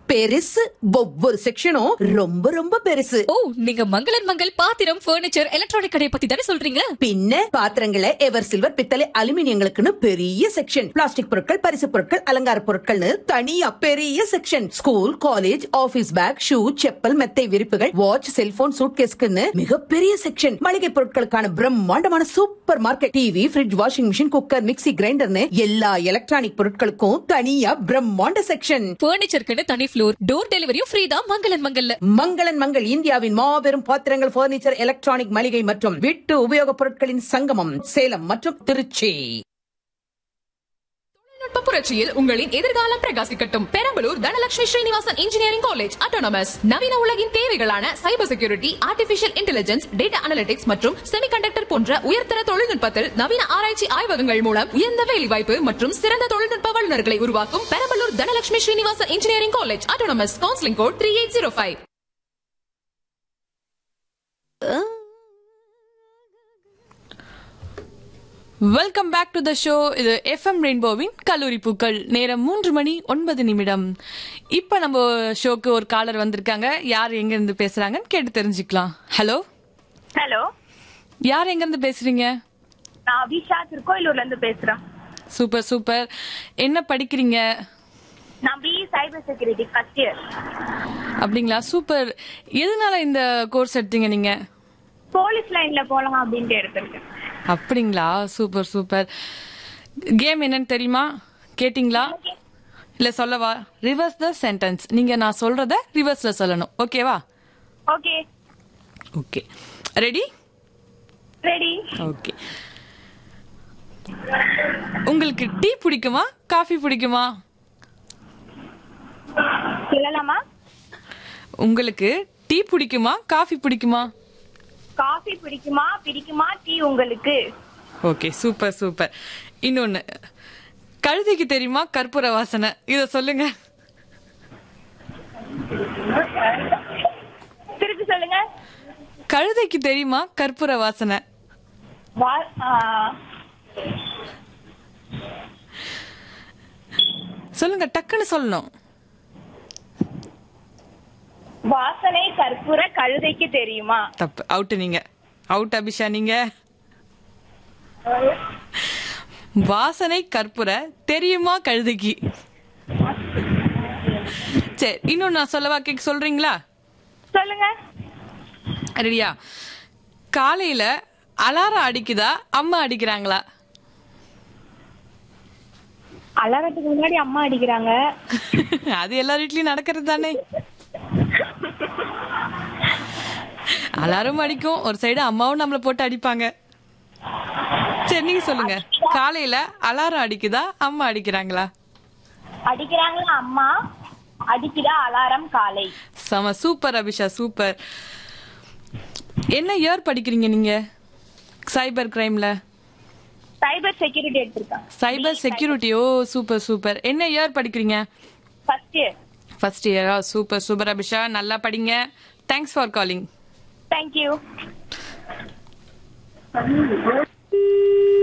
பெருசு ஒவ்வொரு செக்ஷனும் ரொம்ப ரொம்ப பெருசு ஓ நீங்க மங்களன் மங்கள் பாத்திரம் பர்னிச்சர் எலக்ட்ரானிக் கடையை பத்தி தானே சொல்றீங்க பின்ன பாத்திரங்களை எவர் சில்வர் பித்தளை அலுமினியங்களுக்குன்னு பெரிய செக்ஷன் பிளாஸ்டிக் பொருட்கள் பரிசு பொருட்கள் அலங்கார பொருட்கள்னு தனியா பெரிய section school college office bag shoe chappal மெத்தை விரிப்புகள் வாட்ச் செல்போன் சூட்கேஸ்க்குன்னு மிகப்பெரிய செக்ஷன் மளிகை பொருட்களுக்கான பிரம்மாண்டமான super market TV fridge washing machine cooker mixie கிரைண்டர்னு எல்லா எலக்ட்ரானிக் பொருட்களுக்கும் தனியா பிரம்மாண்ட செக்ஷன் பர்னிச்சருக்குன்னு தனி ஃப்ளோர் டோர் டெலிவரியும் ஃப்ரீ தான் மங்களன் மங்கல்ல மங்களன் மங்கள் இந்தியாவின் மாபெரும் பாத்திரங்கள் பர்னிச்சர் எலக்ட்ரானிக் மளிகை மற்றும் வீட்டு உபயோகப் பொருட்களின் சங்கமம் சேலம் மற்றும் திருச்சி தொழில்நுட்ப புரட்சியில் உங்களின் எதிர்காலம் பிரகாசிக்கட்டும் Perambalur Dhanalakshmi Srinivasan engineering college autonomous நவீன உலகின் தேவைகளான cyber security artificial intelligence data analytics மற்றும் செமிகண்டக்டர் போன்ற உயர்தர தொழில்நுட்பத்தில் நவீன ஆராய்ச்சி ஆய்வகங்கள் மூலம் உயர்ந்த வேலைவாய்ப்பு மற்றும் சிறந்த தொழில்நுட்ப வல்லுநர்களை உருவாக்கும் Perambalur Dhanalakshmi Srinivasan engineering college autonomous counselling code three eight zero five welcome back to the show இது எஃப்எம் ரெயின்போவின் கல்லூரி பூக்கள் நேரம் மூன்று மணி ஒன்பது நிமிடம் இப்போ நம்ம ஷோக்கு ஒரு காலர் வந்திருக்காங்க யார் எங்க இருந்து பேசுறாங்கன்னு கேட்டு தெரிஞ்சுக்கலாம் ஹலோ ஹலோ யார் எங்க இருந்து பேசுறீங்க நான் அபிஷா திருக்கோயிலூர்ல இருந்து பேசுறேன் சூப்பர் சூப்பர் என்ன படிக்கிறீங்க நான் BE cyber security first year அப்படிங்களா சூப்பர் எதனால இந்த கோர்ஸ் எடுத்தீங்க நீங்க போலீஸ் லைன்ல போலாம் அப்படின்ட்டு எடுத்திருக்கேன் அப்படிங்களா சூப்பர் சூப்பர் கேம் என்னன்னு தெரியுமா கேட்டிங்களா இல்ல சொல்லவா ரிவர்ஸ் த சென்டென்ஸ் நீங்க நான் சொல்றத ரிவர்ஸ்ல சொல்லணும் ஓகேவா okay okay ready ready okay உங்களுக்கு டீ பிடிக்குமா காஃபி பிடிக்குமா சொல்லலாமா உங்களுக்கு டீ பிடிக்குமா காஃபி பிடிக்குமா காஃபி பிடிக்குமா பிடிக்குமா டீ உங்களுக்கு ஓகே சூப்பர் சூப்பர் இன்னொன்னு கழுதைக்கு தெரியுமா கற்பூர வாசனை இத சொல்லுங்க திருப்பி சொல்லுங்க கழுதைக்கு தெரியுமா கற்பூர வாசனை வா- ஆ, சொல்லுங்க டக்குன்னு சொல்லணும் வாசனை கற்பூர கழுதைக்கு தெரியுமா தப்பு அவுட் நீங்க அவுட் அபிஷா நீங்க வாசனை கற்பூர தெரியுமா கழுதைக்கு சரி இன்னும் நான் சொல்லவா கேட்க சொல்றீங்களா சொல்லுங்க ரெடியா காலையில அலாரம் அடிக்குதா அம்மா அடிக்கிறாங்களா அலாரத்துக்கு முன்னாடி அம்மா அடிக்கிறாங்க அது எல்லார் வீட்லயும் நடக்கிறது தானே அலாரம் அடிக்கும் ஒரு சைடு அம்மாவும் நம்மள போட்டு அடிப்பாங்க சரி நீங்க சொல்லுங்க காலையில அலாரம் அடிக்குதா அம்மா அடிக்கிறாங்களா அடிக்கிறாங்களா அம்மா அடிக்குதா அலாரம் காலை செம சூப்பர் அபிஷா சூப்பர் என்ன இயர் படிக்கிறீங்க நீங்க சைபர் கிரைம்ல சைபர் செக்யூரிட்டி எடுத்திருக்கேன் cyber security oh super super என்ன இயர் படிக்கிறீங்க ஃபர்ஸ்ட் இயர் ஃபர்ஸ்ட் இயரா சூப்பர் சூப்பர் அபிஷா நல்லா படிங்க தேங்க்ஸ் ஃபார் காலிங் தேங்க்யூ